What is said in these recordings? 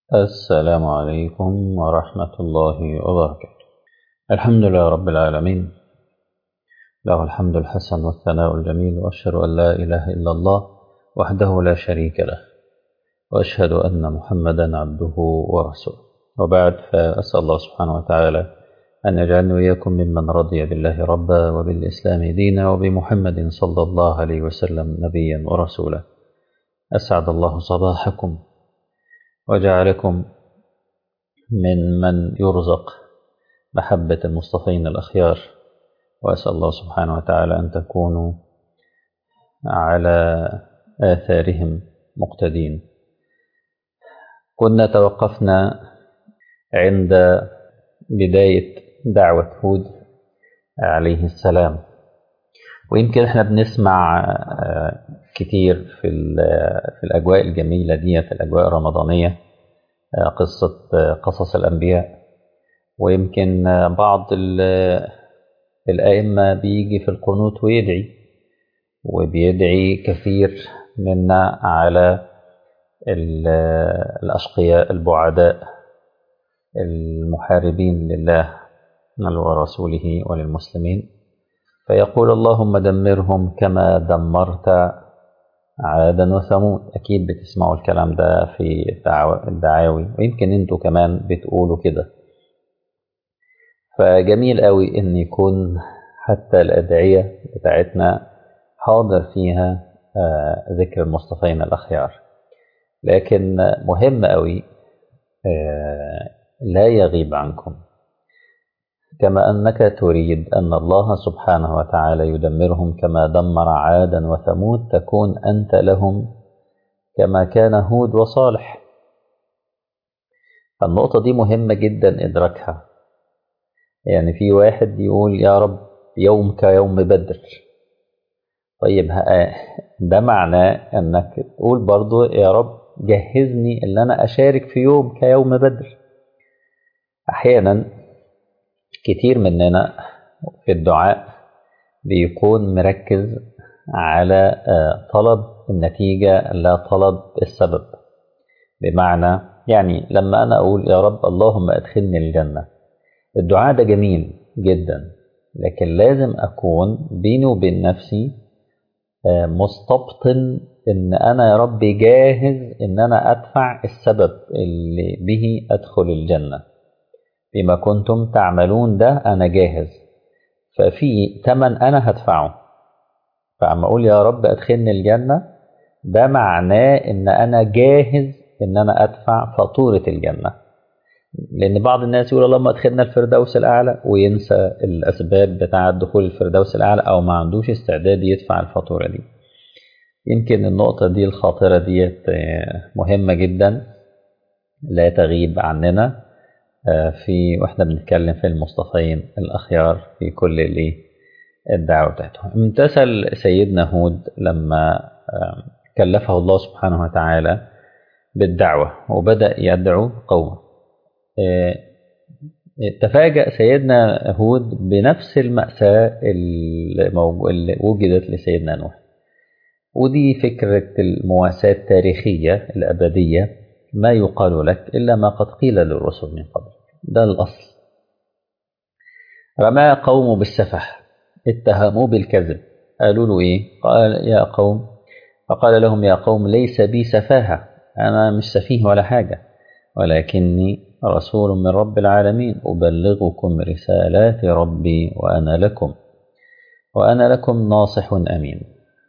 السلام عليكم ورحمة الله وبركاته الحمد لله رب العالمين له الحمد الحسن والثناء الجميل وأشهد أن لا إله إلا الله وحده لا شريك له وأشهد أن محمدا عبده ورسوله وبعد فأسأل الله سبحانه وتعالى أن يجعلني وإياكم ممن رضي بالله ربا وبالإسلام دينا وبمحمد صلى الله عليه وسلم نبيا ورسولا أسعد الله صباحكم وجعلكم من من يرزق محبة المصطفين الأخيار وأسأل الله سبحانه وتعالى أن تكونوا على آثارهم مقتدين كنا توقفنا عند بداية دعوة هود عليه السلام ويمكن احنا بنسمع كتير في في الأجواء الجميلة دي في الأجواء الرمضانية قصة قصص الأنبياء ويمكن بعض الأئمة بيجي في القنوت ويدعي وبيدعي كثير منا على الأشقياء البعداء المحاربين لله ورسوله وللمسلمين فيقول اللهم دمرهم كما دمرت عادا وثمود أكيد بتسمعوا الكلام ده في الدعاوي ويمكن انتوا كمان بتقولوا كده فجميل قوي ان يكون حتى الأدعية بتاعتنا حاضر فيها ذكر المصطفين الأخيار لكن مهم قوي لا يغيب عنكم كما أنك تريد أن الله سبحانه وتعالى يدمرهم كما دمر عادا وثمود تكون أنت لهم كما كان هود وصالح النقطة دي مهمة جدا إدراكها يعني في واحد يقول يا رب يوم كيوم بدر طيب ده معناه أنك تقول برضو يا رب جهزني ان انا اشارك في يوم كيوم بدر احيانا كتير مننا في الدعاء بيكون مركز على طلب النتيجة لا طلب السبب بمعنى يعني لما أنا أقول يا رب اللهم أدخلني الجنة الدعاء ده جميل جدا لكن لازم أكون بيني وبين نفسي مستبطن ان انا يا رب جاهز ان انا ادفع السبب اللي به ادخل الجنة بما كنتم تعملون ده انا جاهز ففي تمن انا هدفعه فعما اقول يا رب ادخلني الجنة ده معناه ان انا جاهز ان انا ادفع فاتورة الجنة لان بعض الناس يقول اللهم ادخلنا الفردوس الاعلى وينسى الاسباب بتاعه دخول الفردوس الاعلى او ما عندوش استعداد يدفع الفاتورة دي يمكن النقطة دي الخاطرة ديت مهمة جدا لا تغيب عننا في واحنا بنتكلم في المصطفين الأخيار في كل اللي الدعوة بتاعتهم امتثل سيدنا هود لما كلفه الله سبحانه وتعالى بالدعوة وبدأ يدعو قومه تفاجأ سيدنا هود بنفس المأساة اللي وجدت لسيدنا نوح ودي فكرة المواساة التاريخية الأبدية ما يقال لك إلا ما قد قيل للرسل من قبل ده الأصل رمى قومه بالسفح اتهموه بالكذب قالوا له إيه قال يا قوم فقال لهم يا قوم ليس بي سفاهة أنا مش سفيه ولا حاجة ولكني رسول من رب العالمين أبلغكم رسالات ربي وأنا لكم وأنا لكم ناصح أمين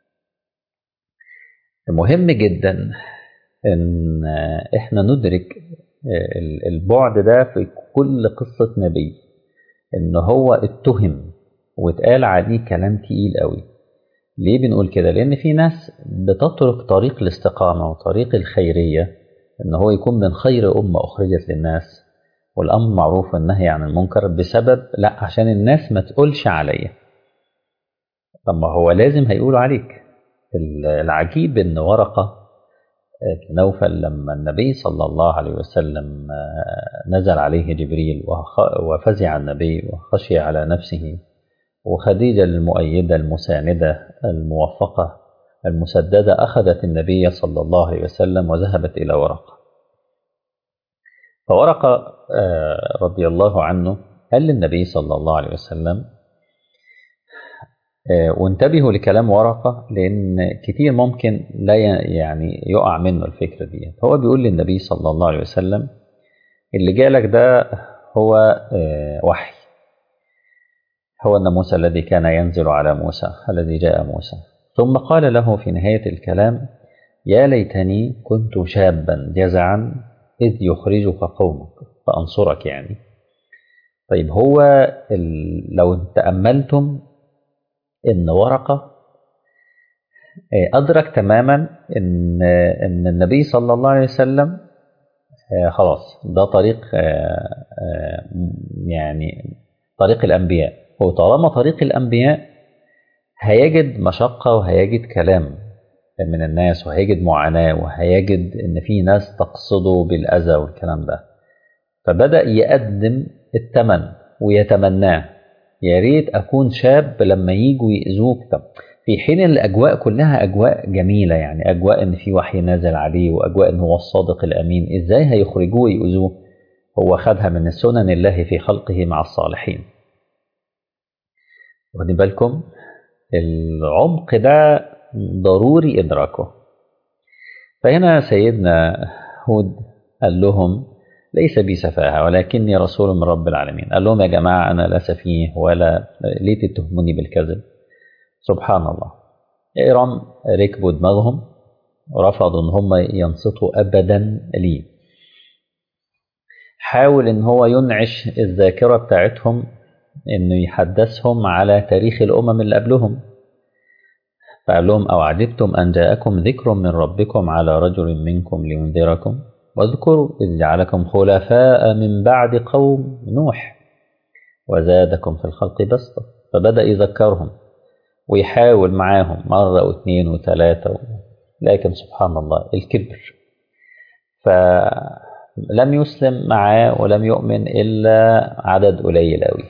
مهم جدا ان احنا ندرك البعد ده في كل قصة نبي ان هو اتهم واتقال عليه كلام تقيل قوي ليه بنقول كده لان في ناس بتترك طريق الاستقامة وطريق الخيرية ان هو يكون من خير امة اخرجت للناس والامر معروف والنهي عن المنكر بسبب لا عشان الناس ما تقولش عليا طب ما هو لازم هيقولوا عليك العجيب ان ورقة بن نوفل لما النبي صلى الله عليه وسلم نزل عليه جبريل وفزع النبي وخشي على نفسه وخديجة المؤيدة المساندة الموفقة المسددة أخذت النبي صلى الله عليه وسلم وذهبت إلى ورقة فورقة رضي الله عنه قال للنبي صلى الله عليه وسلم وانتبهوا لكلام ورقة لأن كتير ممكن لا يعني يقع منه الفكرة دي هو بيقول للنبي صلى الله عليه وسلم اللي جالك ده هو وحي هو الناموس الذي كان ينزل على موسى الذي جاء موسى ثم قال له في نهاية الكلام يا ليتني كنت شابا جزعا إذ يخرجك قومك فأنصرك يعني طيب هو لو تأملتم إن ورقة أدرك تماما إن إن النبي صلى الله عليه وسلم خلاص ده طريق يعني طريق الأنبياء وطالما طريق الأنبياء هيجد مشقة وهيجد كلام من الناس وهيجد معاناة وهيجد إن في ناس تقصده بالأذى والكلام ده فبدأ يقدم الثمن ويتمناه يا ريت أكون شاب لما يجوا يأذوك طب في حين الأجواء كلها أجواء جميلة يعني أجواء إن في وحي نازل عليه وأجواء إن هو الصادق الأمين إزاي هيخرجوه ويؤذوه هو خدها من سنن الله في خلقه مع الصالحين واخدين بالكم العمق ده ضروري إدراكه فهنا سيدنا هود قال لهم ليس بي سفاهة ولكني رسول من رب العالمين قال لهم يا جماعة أنا لا سفيه ولا ليه تتهموني بالكذب سبحان الله إيران ركبوا دماغهم ورفضوا إن هم ينصتوا أبدا لي حاول إن هو ينعش الذاكرة بتاعتهم إنه يحدثهم على تاريخ الأمم اللي قبلهم فقال لهم أو عجبتم أن جاءكم ذكر من ربكم على رجل منكم لينذركم واذكروا إذ جعلكم خلفاء من بعد قوم نوح وزادكم في الخلق بسطة فبدأ يذكرهم ويحاول معاهم مرة واثنين وثلاثة لكن سبحان الله الكبر فلم يسلم معاه ولم يؤمن إلا عدد قليل أوي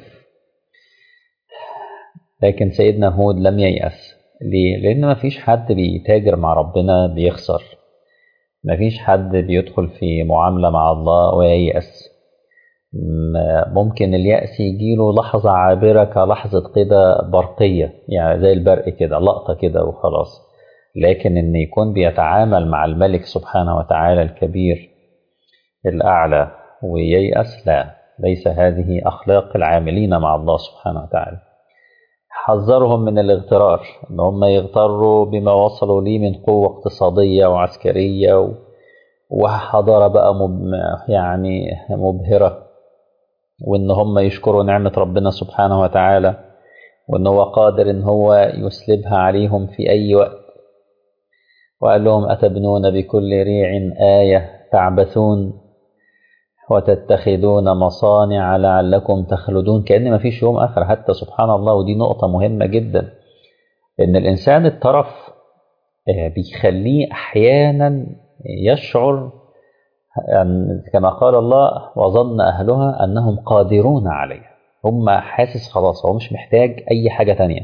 لكن سيدنا هود لم ييأس ليه؟ لأن ما فيش حد بيتاجر مع ربنا بيخسر ما فيش حد بيدخل في معاملة مع الله وييأس ممكن اليأس يجيله لحظة عابرة كلحظة كده برقية يعني زي البرق كده لقطة كده وخلاص لكن إن يكون بيتعامل مع الملك سبحانه وتعالى الكبير الأعلى وييأس لا ليس هذه أخلاق العاملين مع الله سبحانه وتعالى حذرهم من الاغترار ان هم يغتروا بما وصلوا ليه من قوة اقتصادية وعسكرية وحضارة بقى مب يعني مبهرة وان هم يشكروا نعمة ربنا سبحانه وتعالى وان هو قادر ان هو يسلبها عليهم في اي وقت وقال لهم اتبنون بكل ريع آية تعبثون وتتخذون مصانع لعلكم تخلدون كأن ما فيش يوم آخر حتى سبحان الله ودي نقطة مهمة جدا إن الإنسان الطرف بيخليه أحيانا يشعر أن كما قال الله وظن أهلها أنهم قادرون عليها هم حاسس خلاص هو مش محتاج أي حاجة تانية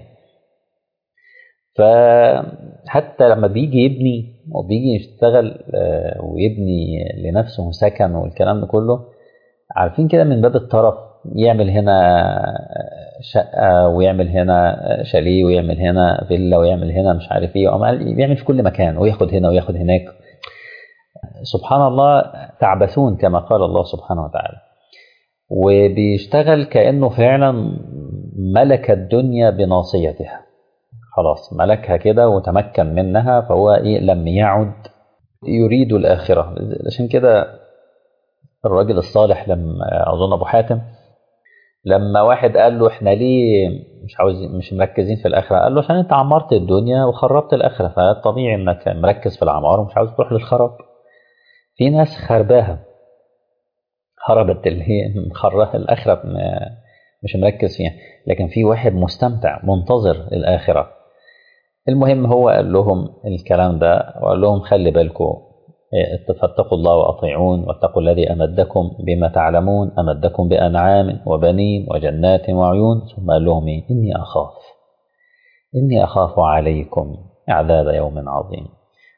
فحتى لما بيجي يبني وبيجي يشتغل ويبني لنفسه سكن والكلام ده كله عارفين كده من باب الطرف يعمل هنا شقة ويعمل هنا شاليه ويعمل هنا فيلا ويعمل هنا مش عارف ايه بيعمل في كل مكان وياخد هنا وياخد هناك سبحان الله تعبثون كما قال الله سبحانه وتعالى وبيشتغل كأنه فعلا ملك الدنيا بناصيتها خلاص ملكها كده وتمكن منها فهو إيه لم يعد يريد الآخرة عشان كده الراجل الصالح لما أظن أبو حاتم لما واحد قال له احنا ليه مش عاوز مش مركزين في الآخرة قال له عشان انت عمرت الدنيا وخربت الآخرة فطبيعي انك مركز في العمار ومش عاوز تروح للخراب في ناس خرباها خربت اللي هي مخرها الآخرة مش مركز فيها لكن في واحد مستمتع منتظر الآخرة المهم هو قال لهم الكلام ده وقال لهم خلي بالكم فاتقوا الله وأطيعون واتقوا الذي أمدكم بما تعلمون أمدكم بأنعام وبنين وجنات وعيون ثم قال لهم إيه؟ إني أخاف إني أخاف عليكم عذاب يوم عظيم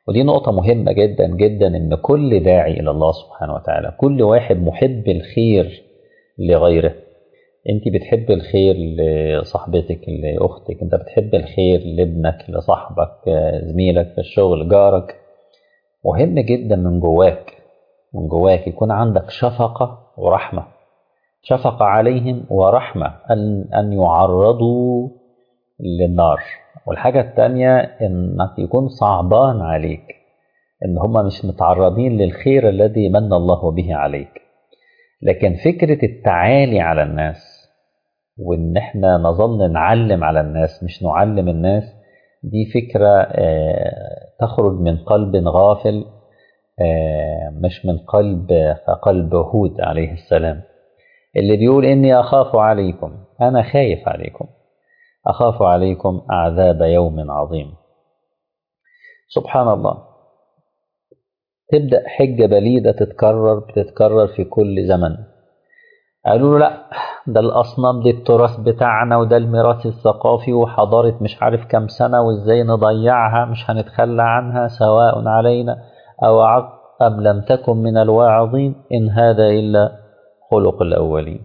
ودي نقطة مهمة جدا جدا إن كل داعي إلى الله سبحانه وتعالى كل واحد محب الخير لغيره أنت بتحب الخير لصاحبتك لأختك أنت بتحب الخير لابنك لصاحبك زميلك في الشغل جارك مهم جدا من جواك من جواك يكون عندك شفقة ورحمة شفقة عليهم ورحمة أن, أن يعرضوا للنار والحاجة التانية إنك يكون صعبان عليك إن هم مش متعرضين للخير الذي من الله به عليك لكن فكرة التعالي على الناس وإن إحنا نظل نعلم على الناس مش نعلم الناس دي فكرة تخرج من قلب غافل مش من قلب قلب هود عليه السلام اللي بيقول إني أخاف عليكم أنا خايف عليكم أخاف عليكم عذاب يوم عظيم سبحان الله تبدأ حجة بليدة تتكرر بتتكرر في كل زمن قالوا له لا ده الأصنام دي التراث بتاعنا وده الميراث الثقافي وحضارة مش عارف كام سنة وإزاي نضيعها مش هنتخلى عنها سواء علينا أو عق أم لم تكن من الواعظين إن هذا إلا خلق الأولين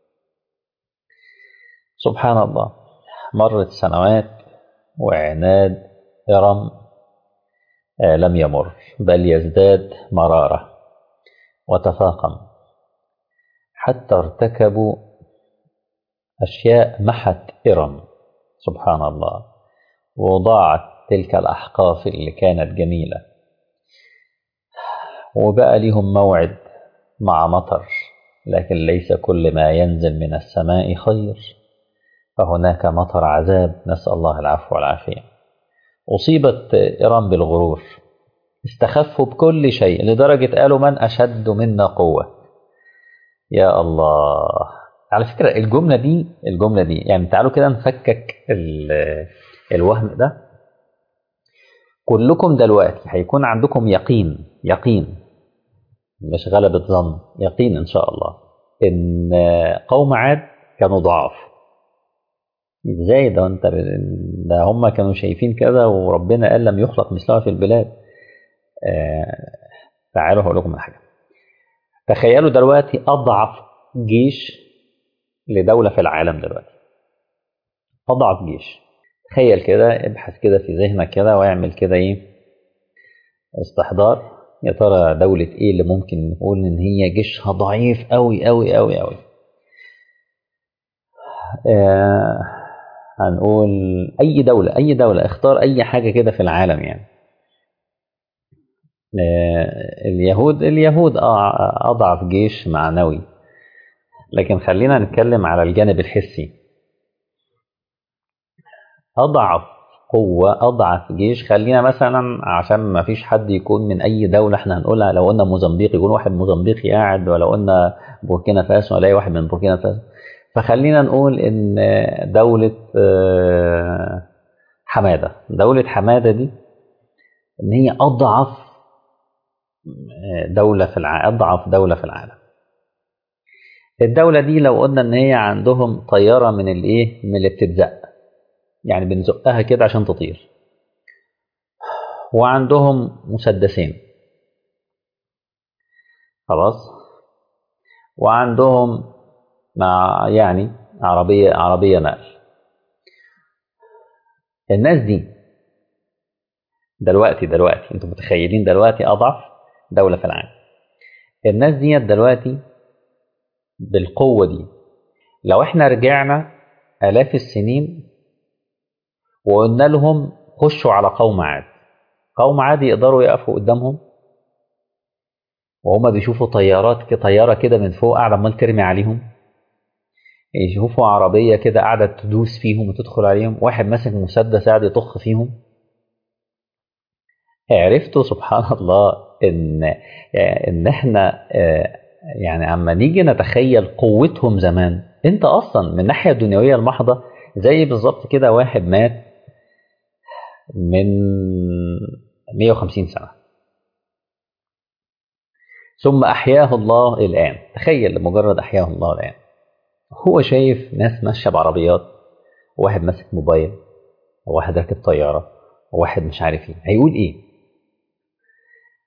سبحان الله مرت سنوات وعناد إرم آه لم يمر بل يزداد مرارة وتفاقم حتى ارتكبوا أشياء محت إرم سبحان الله وضاعت تلك الأحقاف اللي كانت جميلة وبقى لهم موعد مع مطر لكن ليس كل ما ينزل من السماء خير فهناك مطر عذاب نسأل الله العفو والعافية أصيبت إيران بالغرور استخفوا بكل شيء لدرجة قالوا من أشد منا قوة يا الله على فكرة الجملة دي الجملة دي يعني تعالوا كده نفكك الوهم ده كلكم دلوقتي هيكون عندكم يقين يقين مش غلبة ظن يقين إن شاء الله إن قوم عاد كانوا ضعاف ازاي ده انت ده هم كانوا شايفين كده وربنا قال لم يخلق مثلها في البلاد آه تعالوا هقول لكم حاجه تخيلوا دلوقتي اضعف جيش لدوله في العالم دلوقتي اضعف جيش تخيل كده ابحث كده في ذهنك كده واعمل كده ايه استحضار يا ترى دولة ايه اللي ممكن نقول ان هي جيشها ضعيف قوي قوي قوي قوي آه هنقول اي دولة اي دولة اختار اي حاجة كده في العالم يعني آه اليهود اليهود آه اضعف جيش معنوي لكن خلينا نتكلم على الجانب الحسي اضعف قوة اضعف جيش خلينا مثلا عشان ما فيش حد يكون من اي دولة احنا هنقولها لو قلنا موزمبيق يكون واحد موزمبيقي قاعد ولو قلنا بوركينا فاسو الاقي واحد من بوركينا فاسو فخلينا نقول ان دولة حمادة دولة حمادة دي ان هي اضعف دولة في العالم اضعف دولة في العالم الدولة دي لو قلنا ان هي عندهم طيارة من الايه من اللي بتتزق يعني بنزقها كده عشان تطير وعندهم مسدسين خلاص وعندهم مع يعني عربية عربية نقل الناس دي دلوقتي دلوقتي انتم متخيلين دلوقتي اضعف دولة في العالم الناس دي دلوقتي بالقوة دي لو احنا رجعنا آلاف السنين وقلنا لهم خشوا على قوم عاد قوم عاد يقدروا يقفوا قدامهم وهما بيشوفوا طيارات طيارة كده من فوق قاعدة عمال ترمي عليهم يشوفوا عربية كده قاعدة تدوس فيهم وتدخل عليهم واحد ماسك مسدس قاعد يطخ فيهم عرفتوا سبحان الله ان ان احنا يعني اما نيجي نتخيل قوتهم زمان انت اصلا من الناحيه الدنيويه المحضه زي بالظبط كده واحد مات من 150 سنه ثم احياه الله الان تخيل لمجرد احياه الله الان هو شايف ناس ماشيه بعربيات وواحد ماسك موبايل وواحد راكب طياره وواحد مش عارف ايه هيقول ايه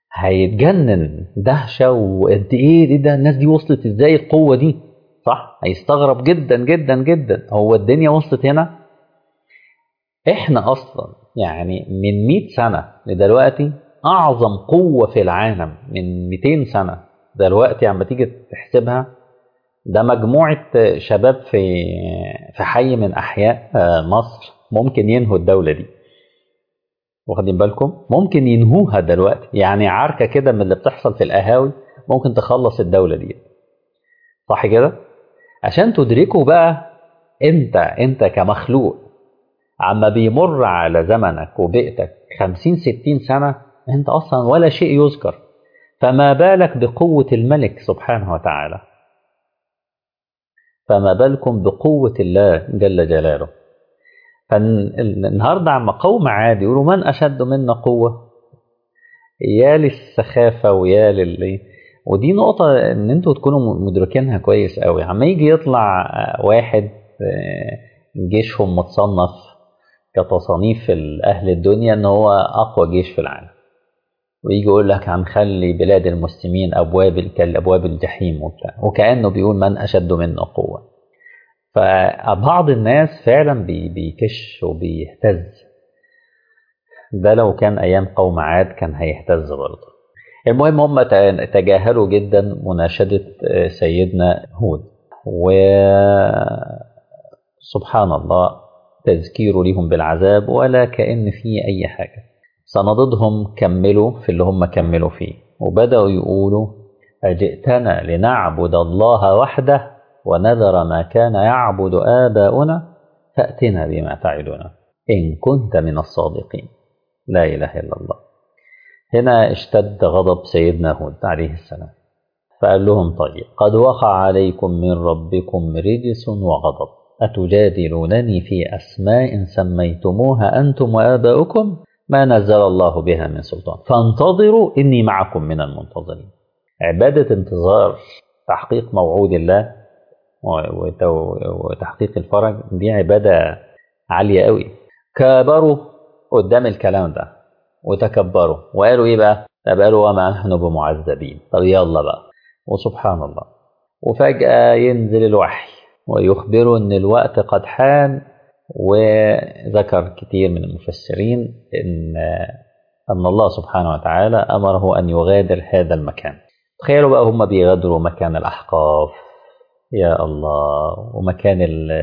هيتجنن دهشه وقد ايه دي ده الناس دي وصلت ازاي القوه دي صح هيستغرب جدا جدا جدا هو الدنيا وصلت هنا احنا اصلا يعني من 100 سنه لدلوقتي اعظم قوه في العالم من 200 سنه دلوقتي عم تيجي تحسبها ده مجموعه شباب في في حي من احياء مصر ممكن ينهوا الدوله دي واخدين بالكم ممكن ينهوها دلوقتي يعني عركه كده من اللي بتحصل في القهاوي ممكن تخلص الدوله دي صح كده عشان تدركوا بقى انت انت كمخلوق عما بيمر على زمنك وبيئتك خمسين ستين سنة انت اصلا ولا شيء يذكر فما بالك بقوة الملك سبحانه وتعالى فما بالكم بقوة الله جل جلاله فالنهاردة عم قوم عادي يقولوا من أشد منا قوة يا للسخافة ويا للي ودي نقطة إن أنتوا تكونوا مدركينها كويس قوي عما يجي يطلع واحد جيشهم متصنف كتصانيف أهل الدنيا إن هو أقوى جيش في العالم ويجي يقول لك هنخلي بلاد المسلمين أبواب كالأبواب الجحيم وبتاع وكأنه بيقول من أشد منا قوة فبعض الناس فعلا بيكش وبيهتز ده لو كان أيام قوم عاد كان هيهتز برضه المهم هم تجاهلوا جدا مناشدة سيدنا هود وسبحان الله تذكير لهم بالعذاب ولا كأن فيه أي حاجة سنضدهم كملوا في اللي هم كملوا فيه وبدأوا يقولوا أجئتنا لنعبد الله وحده ونذر ما كان يعبد آباؤنا فأتنا بما تعدنا إن كنت من الصادقين لا إله إلا الله هنا اشتد غضب سيدنا هود عليه السلام فقال لهم طيب قد وقع عليكم من ربكم رجس وغضب أتجادلونني في أسماء سميتموها أنتم وآباؤكم ما نزل الله بها من سلطان فانتظروا إني معكم من المنتظرين عبادة انتظار تحقيق موعود الله وتحقيق الفرج دي عبادة عالية قوي كبروا قدام الكلام ده وتكبروا وقالوا ايه بقى طب قالوا وما نحن بمعذبين طب يلا بقى وسبحان الله وفجأة ينزل الوحي ويخبروا ان الوقت قد حان وذكر كثير من المفسرين ان ان الله سبحانه وتعالى امره ان يغادر هذا المكان تخيلوا بقى هم بيغادروا مكان الاحقاف يا الله ومكان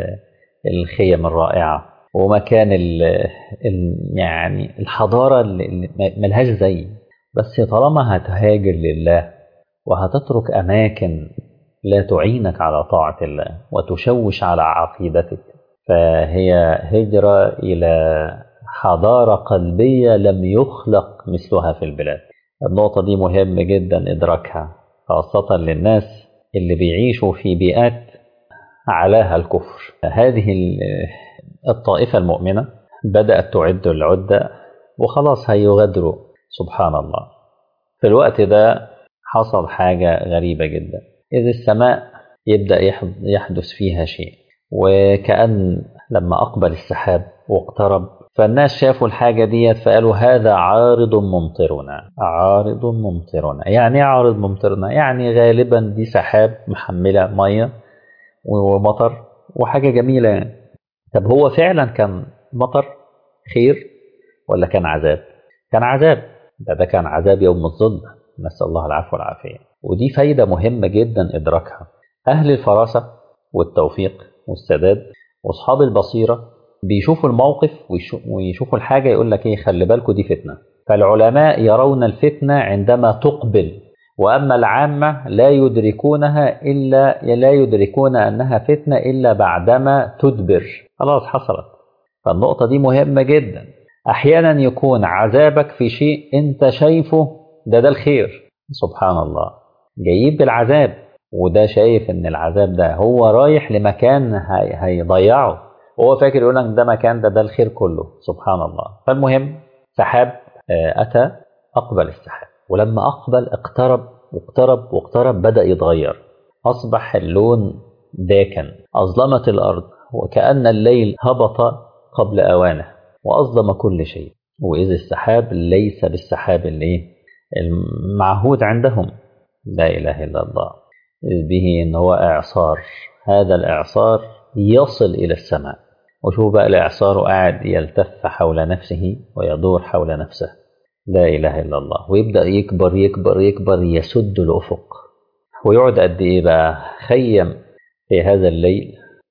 الخيم الرائعة ومكان ال ال يعني الحضارة اللي ملهاش زي بس طالما هتهاجر لله وهتترك أماكن لا تعينك على طاعة الله وتشوش على عقيدتك فهي هجرة إلى حضارة قلبية لم يخلق مثلها في البلاد النقطة دي مهم جدا إدراكها خاصة للناس اللي بيعيشوا في بيئات علاها الكفر هذه الطائفة المؤمنة بدأت تعد العدة وخلاص هيغادروا سبحان الله في الوقت ده حصل حاجة غريبة جدا إذ السماء يبدأ يحدث فيها شيء وكأن لما أقبل السحاب واقترب فالناس شافوا الحاجة ديت فقالوا هذا عارض ممطرنا عارض ممطرنا يعني عارض ممطرنا يعني غالبا دي سحاب محملة مية ومطر وحاجة جميلة يعني طب هو فعلا كان مطر خير ولا كان عذاب كان عذاب ده, ده كان عذاب يوم الظل نسأل الله العفو والعافية ودي فايدة مهمة جدا إدراكها أهل الفراسة والتوفيق والسداد وأصحاب البصيرة بيشوفوا الموقف ويشوفوا الحاجة يقول لك ايه خلي بالكوا دي فتنة فالعلماء يرون الفتنة عندما تقبل وأما العامة لا يدركونها إلا لا يدركون أنها فتنة إلا بعدما تدبر خلاص حصلت فالنقطة دي مهمة جدا أحيانا يكون عذابك في شيء أنت شايفه ده ده الخير سبحان الله جايب بالعذاب وده شايف ان العذاب ده هو رايح لمكان هي هيضيعه وهو فاكر يقول لك ده مكان ده ده الخير كله سبحان الله فالمهم سحاب أتى أقبل السحاب ولما أقبل اقترب واقترب واقترب بدأ يتغير أصبح اللون داكن أظلمت الأرض وكأن الليل هبط قبل أوانه وأظلم كل شيء وإذ السحاب ليس بالسحاب اللي المعهود عندهم لا إله إلا الله إذ به إن هو إعصار هذا الإعصار يصل إلى السماء وشوف بقى الإعصار قاعد يلتف حول نفسه ويدور حول نفسه لا إله إلا الله ويبدأ يكبر يكبر يكبر يسد الأفق ويقعد قد إيه بقى خيم في هذا الليل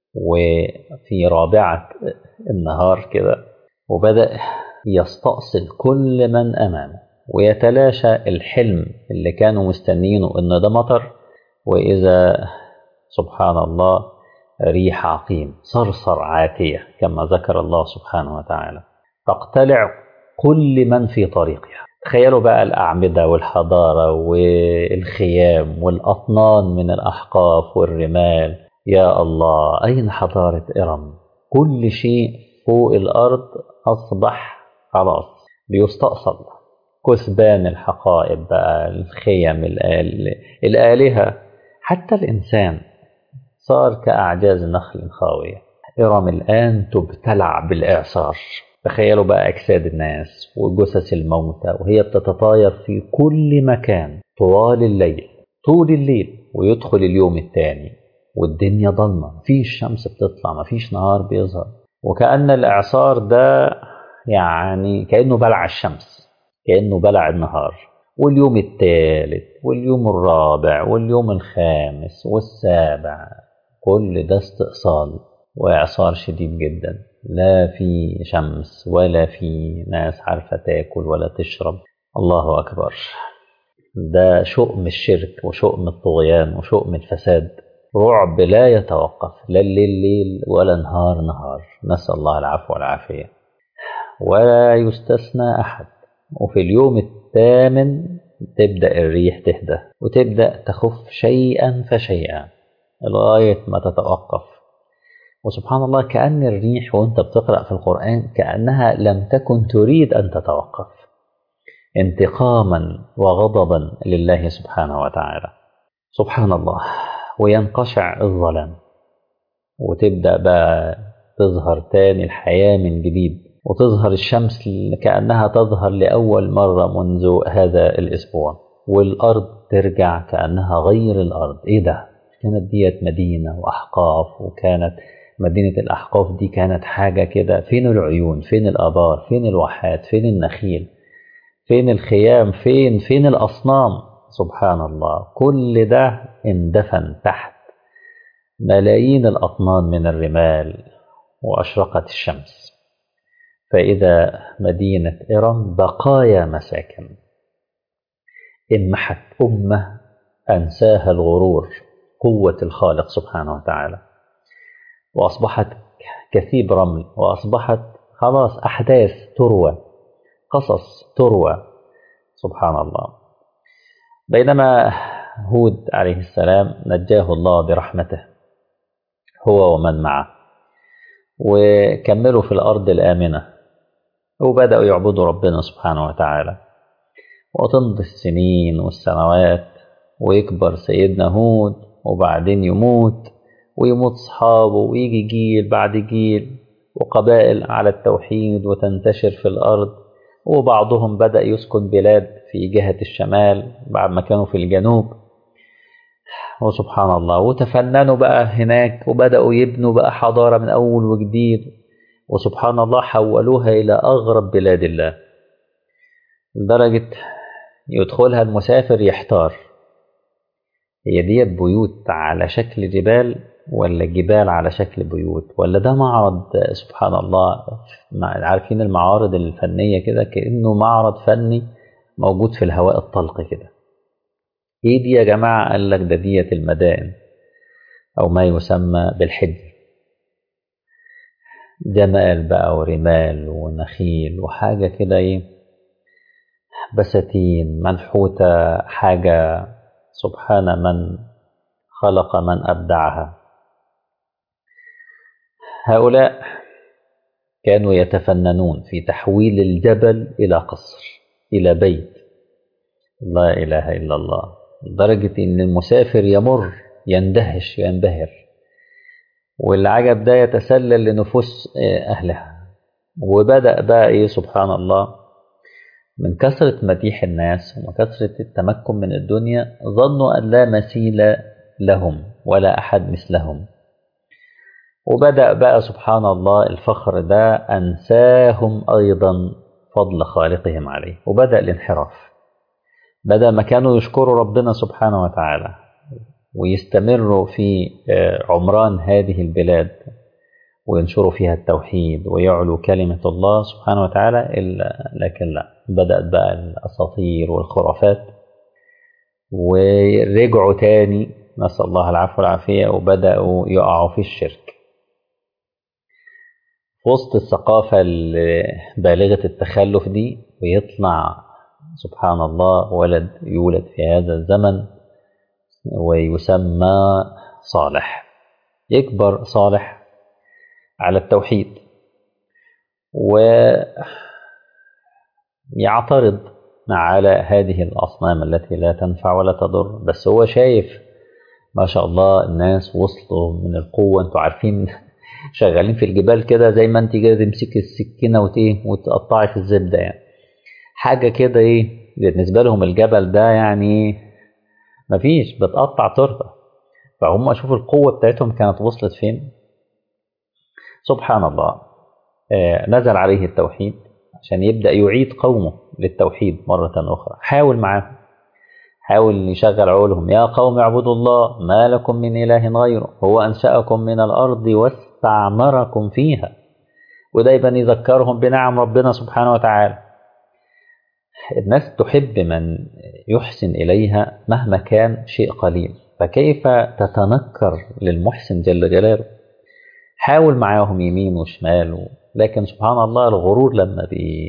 وفي رابعة النهار كده وبدأ يستأصل كل من أمامه ويتلاشى الحلم اللي كانوا مستنينه إن ده مطر وإذا سبحان الله ريح عقيم صرصر عاتية كما ذكر الله سبحانه وتعالى تقتلع كل من في طريقها تخيلوا بقى الأعمدة والحضارة والخيام والأطنان من الأحقاف والرمال يا الله أين حضارة إرم كل شيء فوق الأرض أصبح خلاص بيستأصل كثبان الحقائب بقى الخيم الآل... الآلهة حتى الإنسان صار كأعجاز نخل خاوية إرم الآن تبتلع بالإعصار تخيلوا بقى أجساد الناس وجثث الموتى وهي بتتطاير في كل مكان طوال الليل طول الليل ويدخل اليوم الثاني والدنيا ضلمة مفيش شمس بتطلع مفيش نهار بيظهر وكأن الإعصار ده يعني كأنه بلع الشمس كأنه بلع النهار واليوم الثالث واليوم الرابع واليوم الخامس والسابع كل ده استئصال وإعصار شديد جدا لا في شمس ولا في ناس عارفة تاكل ولا تشرب الله أكبر ده شؤم الشرك وشؤم الطغيان وشؤم الفساد رعب لا يتوقف لا الليل ليل ولا نهار نهار نسأل الله العفو والعافية ولا يستثنى أحد وفي اليوم الثامن تبدأ الريح تهدى وتبدأ تخف شيئا فشيئا لغاية ما تتوقف وسبحان الله كأن الريح وانت بتقرأ في القرآن كأنها لم تكن تريد أن تتوقف انتقاما وغضبا لله سبحانه وتعالى سبحان الله وينقشع الظلام وتبدأ بقى تظهر تاني الحياة من جديد وتظهر الشمس كأنها تظهر لأول مرة منذ هذا الأسبوع والأرض ترجع كأنها غير الأرض إيه ده كانت ديت مدينة وأحقاف وكانت مدينة الأحقاف دي كانت حاجة كده فين العيون فين الآبار فين الواحات فين النخيل فين الخيام فين فين الأصنام سبحان الله كل ده اندفن تحت ملايين الأطنان من الرمال وأشرقت الشمس فإذا مدينة إرم بقايا مساكن انمحت أمة أنساها الغرور قوة الخالق سبحانه وتعالى وأصبحت كثيب رمل وأصبحت خلاص أحداث تروى قصص تروى سبحان الله بينما هود عليه السلام نجاه الله برحمته هو ومن معه وكملوا في الأرض الآمنة وبدأوا يعبدوا ربنا سبحانه وتعالى وتمضي السنين والسنوات ويكبر سيدنا هود وبعدين يموت ويموت أصحابه ويجي جيل بعد جيل وقبائل على التوحيد وتنتشر في الأرض وبعضهم بدأ يسكن بلاد في جهة الشمال بعد ما كانوا في الجنوب وسبحان الله وتفننوا بقى هناك وبدأوا يبنوا بقى حضارة من أول وجديد وسبحان الله حولوها إلى أغرب بلاد الله لدرجة يدخلها المسافر يحتار هي ديت بيوت على شكل جبال ولا جبال على شكل بيوت ولا ده معرض سبحان الله عارفين المعارض الفنية كده كأنه معرض فني موجود في الهواء الطلق كده ايه دي يا جماعة قال لك ده ديت المدائن او ما يسمى بالحج جمال بقى ورمال ونخيل وحاجة كده ايه بساتين منحوتة حاجة سبحان من خلق من أبدعها هؤلاء كانوا يتفننون في تحويل الجبل إلى قصر إلى بيت لا إله إلا الله لدرجة إن المسافر يمر يندهش ينبهر والعجب ده يتسلل لنفوس أهلها وبدأ بقى إيه سبحان الله من كثرة مديح الناس ومن كثرة التمكن من الدنيا ظنوا أن لا مثيل لهم ولا أحد مثلهم وبدأ بقى سبحان الله الفخر ده أنساهم أيضا فضل خالقهم عليه وبدأ الانحراف بدأ ما كانوا يشكروا ربنا سبحانه وتعالى ويستمروا في عمران هذه البلاد وينشروا فيها التوحيد ويعلو كلمة الله سبحانه وتعالى إلا لكن لا بدأت بقى الأساطير والخرافات ورجعوا تاني نسأل الله العفو والعافية وبدأوا يقعوا في الشرك في وسط الثقافة بالغة التخلف دي ويطلع سبحان الله ولد يولد في هذا الزمن ويسمى صالح يكبر صالح على التوحيد ويعترض على هذه الأصنام التي لا تنفع ولا تضر بس هو شايف ما شاء الله الناس وصلوا من القوة انتوا عارفين شغالين في الجبال كده زي ما انت كده تمسكي السكينة وتيه وتقطعي في الزبدة يعني حاجة كده ايه بالنسبة لهم الجبل ده يعني مفيش بتقطع تورته فهم شوفوا القوة بتاعتهم كانت وصلت فين سبحان الله آه نزل عليه التوحيد عشان يبدأ يعيد قومه للتوحيد مرة أخرى حاول معاهم حاول يشغل عقولهم يا قوم اعبدوا الله ما لكم من إله غيره هو أنشأكم من الأرض واستعمركم فيها ودايما يذكرهم بنعم ربنا سبحانه وتعالى الناس تحب من يحسن إليها مهما كان شيء قليل فكيف تتنكر للمحسن جل جلاله حاول معاهم يمين وشمال لكن سبحان الله الغرور لما بي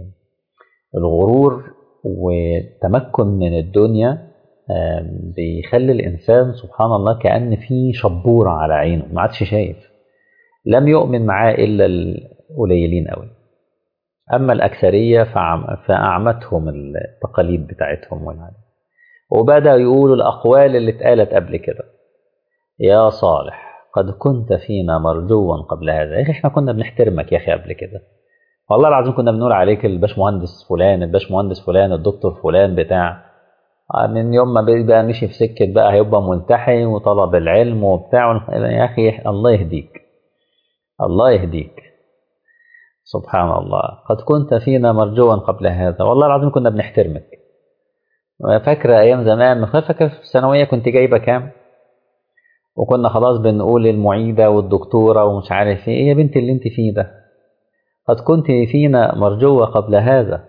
الغرور والتمكن من الدنيا بيخلي الإنسان سبحان الله كأن في شبورة على عينه ما عادش شايف لم يؤمن معاه إلا القليلين قوي أما الأكثرية فأعمتهم التقاليد بتاعتهم والعادة وبدأ يقولوا الأقوال اللي اتقالت قبل كده يا صالح قد كنت فينا مرجوا قبل هذا يا أخي احنا كنا بنحترمك يا أخي قبل كده والله العظيم كنا بنقول عليك الباشمهندس فلان الباشمهندس فلان الدكتور فلان بتاع من يوم ما بقى مشي في سكة بقى هيبقى ملتحي وطلب العلم وبتاع يا أخي الله يهديك الله يهديك سبحان الله قد كنت فينا مرجوا قبل هذا والله العظيم كنا بنحترمك فاكرة أيام زمان فاكرة في الثانوية كنت جايبة كام وكنا خلاص بنقول المعيدة والدكتورة ومش عارف ايه يا بنت اللي انت فيه ده قد كنت فينا مرجوة قبل هذا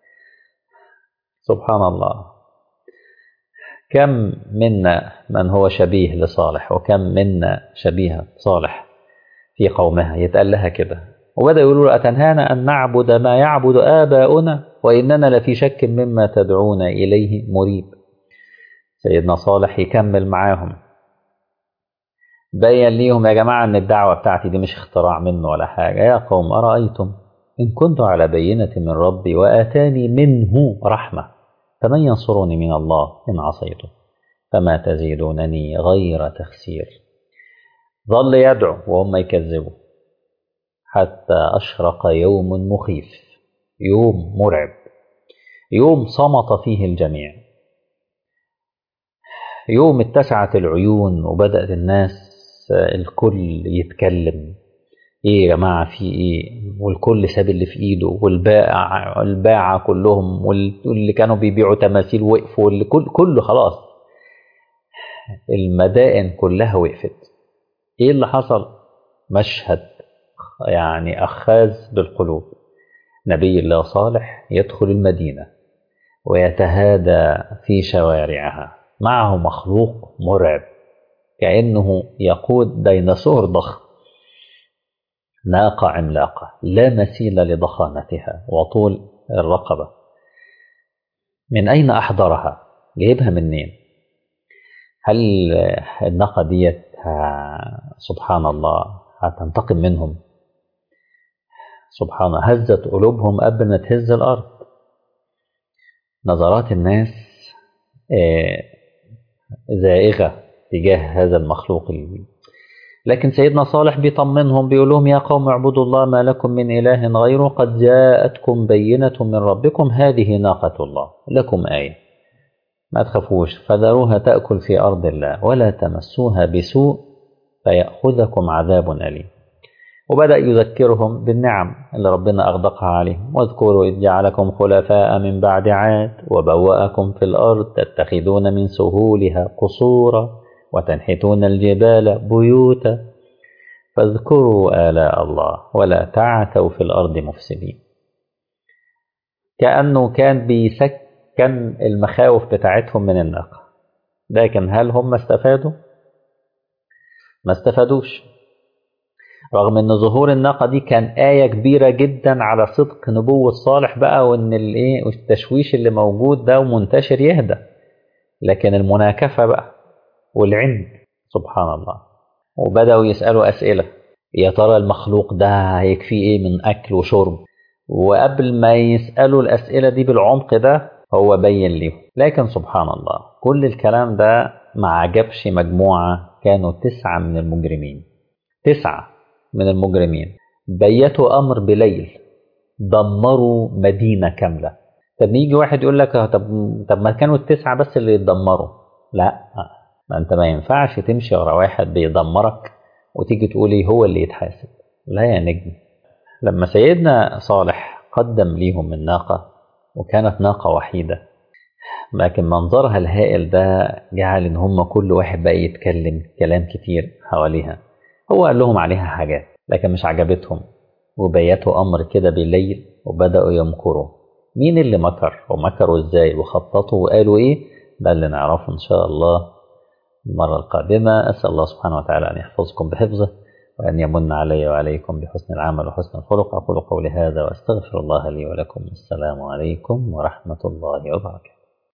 سبحان الله كم منا من هو شبيه لصالح وكم منا شبيه صالح في قومها يتقال لها كده وبدأ يقولوا أتنهانا أن نعبد ما يعبد آباؤنا وإننا لفي شك مما تدعونا إليه مريب سيدنا صالح يكمل معاهم بين ليهم يا جماعة أن الدعوة بتاعتي دي مش اختراع منه ولا حاجة يا قوم أرأيتم إن كنت على بينة من ربي وآتاني منه رحمة فمن ينصرني من الله إن عصيته فما تزيدونني غير تخسير ظل يدعو وهم يكذبوا حتى أشرق يوم مخيف يوم مرعب يوم صمت فيه الجميع يوم اتسعت العيون وبدأت الناس الكل يتكلم ايه يا جماعة في ايه والكل ساب اللي في ايده والبائع الباعة كلهم واللي كانوا بيبيعوا تماثيل وقفوا واللي كل كله خلاص المدائن كلها وقفت ايه اللي حصل مشهد يعني أخاذ بالقلوب نبي الله صالح يدخل المدينة ويتهادى في شوارعها معه مخلوق مرعب كأنه يقود ديناصور ضخم ناقة عملاقة لا مثيل لضخامتها وطول الرقبة من أين أحضرها جايبها منين هل الناقة ديت سبحان الله هتنتقم منهم سبحان الله هزت قلوبهم قبل ما تهز الأرض نظرات الناس زائغة تجاه هذا المخلوق لكن سيدنا صالح بيطمنهم بيقول لهم يا قوم اعبدوا الله ما لكم من إله غيره قد جاءتكم بينة من ربكم هذه ناقة الله لكم آية ما تخافوش فذروها تأكل في أرض الله ولا تمسوها بسوء فيأخذكم عذاب أليم وبدأ يذكرهم بالنعم اللي ربنا أغدقها عليهم واذكروا إذ جعلكم خلفاء من بعد عاد وبوأكم في الأرض تتخذون من سهولها قصورا وتنحتون الجبال بيوتا فاذكروا آلاء الله ولا تعثوا في الأرض مفسدين كأنه كان بيسكن المخاوف بتاعتهم من الناقة لكن هل هم استفادوا؟ ما استفادوش رغم ان ظهور الناقة دي كان آية كبيرة جدا على صدق نبوة صالح بقى وان الايه التشويش اللي موجود ده ومنتشر يهدى لكن المناكفة بقى والعند سبحان الله وبدأوا يسألوا أسئلة يا ترى المخلوق ده هيكفيه ايه من أكل وشرب وقبل ما يسألوا الأسئلة دي بالعمق ده هو بين ليهم لكن سبحان الله كل الكلام ده ما عجبش مجموعة كانوا تسعة من المجرمين تسعة من المجرمين بيتوا أمر بليل دمروا مدينة كاملة طب يجي واحد يقول لك طب طب ما كانوا التسعة بس اللي يتدمروا لا ما انت ما ينفعش تمشي ورا واحد بيدمرك وتيجي تقولي هو اللي يتحاسب لا يا نجم لما سيدنا صالح قدم ليهم الناقة وكانت ناقة وحيدة لكن منظرها الهائل ده جعل ان هم كل واحد بقى يتكلم كلام كتير حواليها هو قال لهم عليها حاجات لكن مش عجبتهم وبيتوا امر كده بالليل وبداوا يمكروا مين اللي مكر ومكروا ازاي وخططوا وقالوا ايه ده اللي نعرفه ان شاء الله المره القادمه اسال الله سبحانه وتعالى ان يحفظكم بحفظه وان يمن علي وعليكم بحسن العمل وحسن الخلق اقول قولي هذا واستغفر الله لي ولكم السلام عليكم ورحمه الله وبركاته